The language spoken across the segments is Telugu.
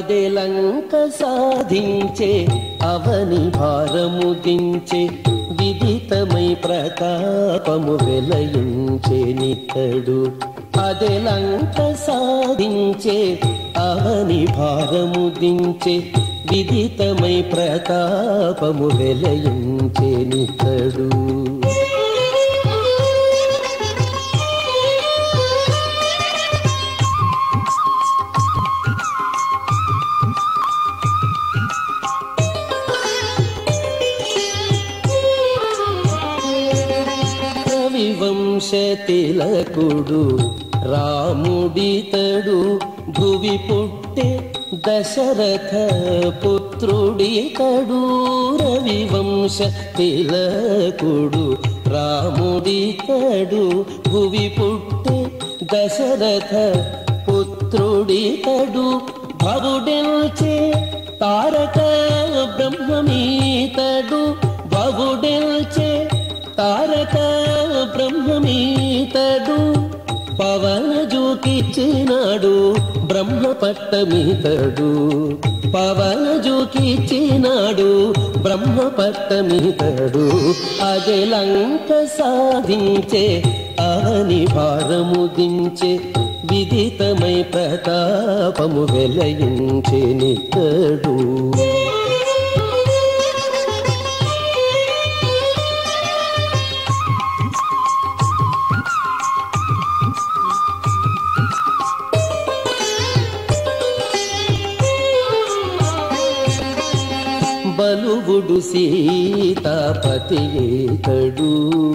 అదే లంక సాధించే అవని భారము దించే విదితమై ప్రతాపము వెలయించే నితడు అదే లంక సాధించే అవని భారము దించే విదితమై ప్రతాపము వెలయించే నితడు రవివంశ తిలకుడు రాముడితడు భువి పుట్టే దశరథ పుత్రుడితడు రవివంశ తిలకుడు రాముడితడు భువి పుట్టే దశరథ పుత్రుడితడు భవుడెల్చే తారక బ్రహ్మమీతడు భవుడెల్చే తారక బ్రహ్మమీతడు పవన జూకిచ్చినాడు బ్రహ్మ పట్టమీతడు పవన జూకిచ్చినాడు బ్రహ్మ పట్టమీతడు అదే లంక సాధించే అవని భారము దించే విదితమై ప్రతాపము వెలయించే నితడు బలువుడు సీతాపతియేతడు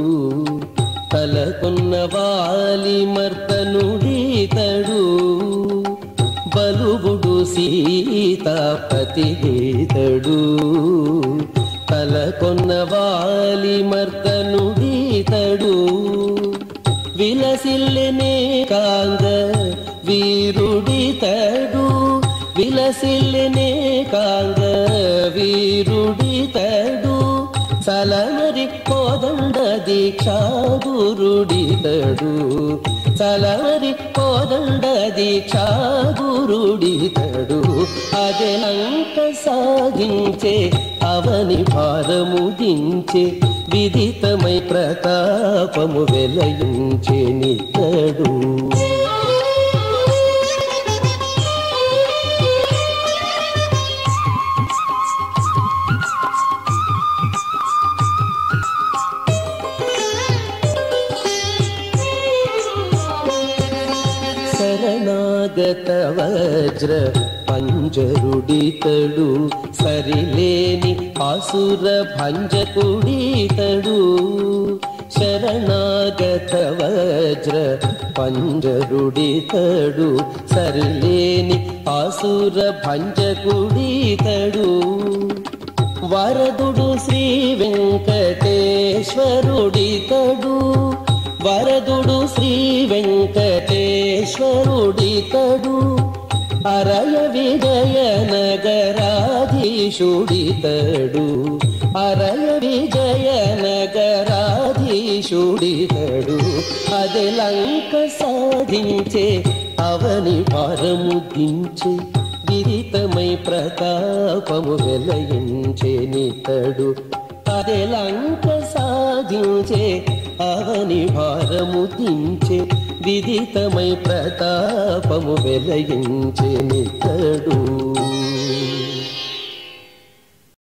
తలకున్న వాలి మర్దనుడీతడు బలువుడు సీతాపతియేతడు తలకొన్న వాలి మర్దనుడీతడు విలసిల్లెనే కాంగ వీరుడితడు విలసిల్లెనే కాంగ వీరుడితడు సలమరి కోదండ దీక్షా గురుడితడు సలమరి కోదండ దీక్షా గురుడితడు అదనంక సాధించే అవని భారము దించే విదితమై ప్రతాపము వెలయించే నితడు శరణాగత వజ్ర పంజరుడితడు సరిలేని అసుర భంజకుడితడు శరణాగత వజ్ర పంజరుడితడు సరిలేని అసుర భంజకుడితడు వరదుడు శ్రీ వెంకటేశ్వరుడితడు వరదుడు శ్రీ వెంకటేశ్వరుడితడు అరయ విజయ నగరాధీశుడితడు అరయ విజయ నగరాధీశుడితడు అది లంక సాధించే అవని భారము దించే విదితమై ప్రతాపము వెలయించే నితడు అదే లంక సాధించే అవని భారము దించే విదితమై ప్రతాపము వెలయించే నితడు